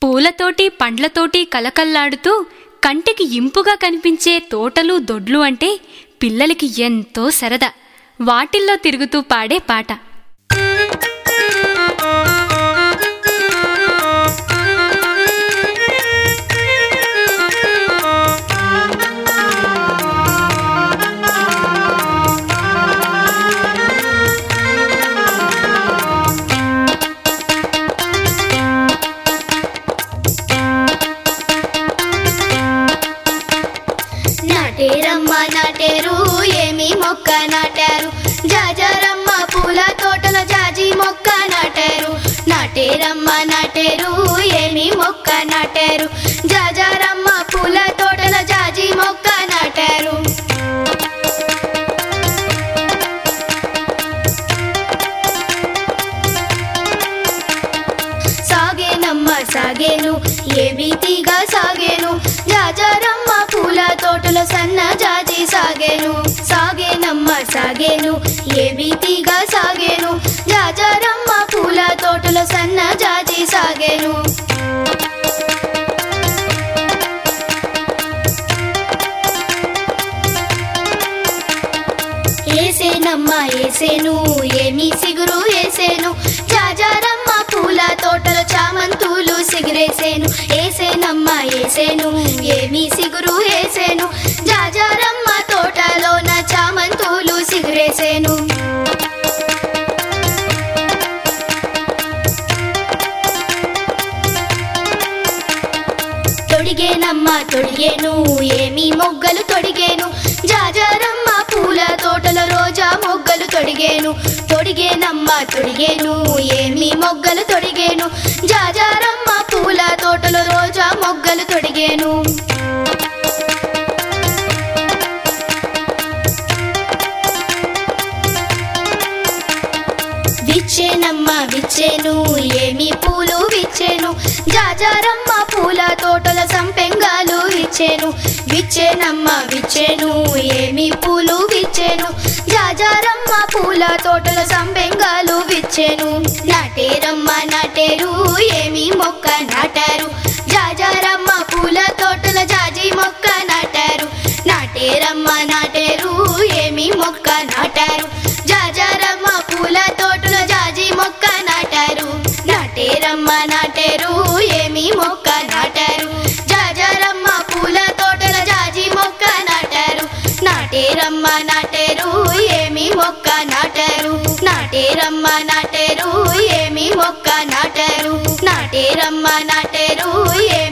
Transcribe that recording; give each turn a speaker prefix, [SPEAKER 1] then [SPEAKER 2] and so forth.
[SPEAKER 1] పూలతోటి పండ్లతోటి కలకల్లాడుతూ కంటికి ఇంపుగా కనిపించే తోటలు దొడ్లు అంటే పిల్లలకి ఎంతో సరదా వాటిల్లో తిరుగుతూ పాడే పాట
[SPEAKER 2] నాటేరమ్మ నాటేరు ఏమి మొక్క నాటారు జాజరమ్మ పూల తోటల జాజి మొక్క నాటారు నాటేరమ్మ నాటేరు ఏమి మొక్క నాటారు జాజరమ్మ పూల తోటల జాజి మొక్క నాటారు సాగేనమ్మ సాగేను ఏ భీతిగా సాగేను జాజరమ్మ పూల తోటల సన్న జాజి సాగేను సాగేనమ్మ సాగేను ఏ భీతిగా సాగేను జాజరమ్మ పూల తోటల సన్న జాజి సాగేను ఏసేనమ్మ ఏసేను ఏమి సిగురు ఏసేను జాజారమ్మ పూల తోటలో చామంతులు సిగురేసేను ఏసేనమ్మ ఏసేను ఏమి సిగురు ఏసేను జాజారమ్మ తోటలోన చామంతులు సిగురేసేను తొడిగేనమ్మ తొడిగేను ఏమి మొగ్గలు తొడిగేను జాజరమ్మ పూల తోటల రోజా మొగ్గలు తొడిగేను తొడిగేనమ్మ తొడిగేను ఏమి మొగ్గలు తొడిగేను జాజరమ్మ పూల తోటల రోజా మొగ్గలు తొడిగేను విచ్చేనమ్మ విచ్చేను ఏమి పూలు విచ్చేను జాజారమ్మ పూల తోటల సంపెంగాలు విచ్చేను విచ్చేనమ్మ విచ్చేను ఏమి పూలు విచ్చేను జాజారమ్మ పూల తోటల సంపెంగాలు విచ్చేను నాటేరమ్మ నాటేరు ఏమి మొక్క నాటారు జాజారమ్మ పూల తోటల జాజి మొక్క నాటారు నాటేరమ్మ నాటేరు ఏమి మొక్క నాటారు జాజారమ్మ పూల తోటలో జాజి మొక్క నాటారు నాటేరమ్మ నాటేరు ఏమి మొక్క నాటారు జాజారమ్మ పూల తోటల జాజి మొక్క నాటారు నాటేరమ్మ నాటేరు ఏమి మొక్క నాటారు నాటేరమ్మ నాటేరు ఏమి మొక్క నాటారు నాటేరమ్మ నాటేరు ఏ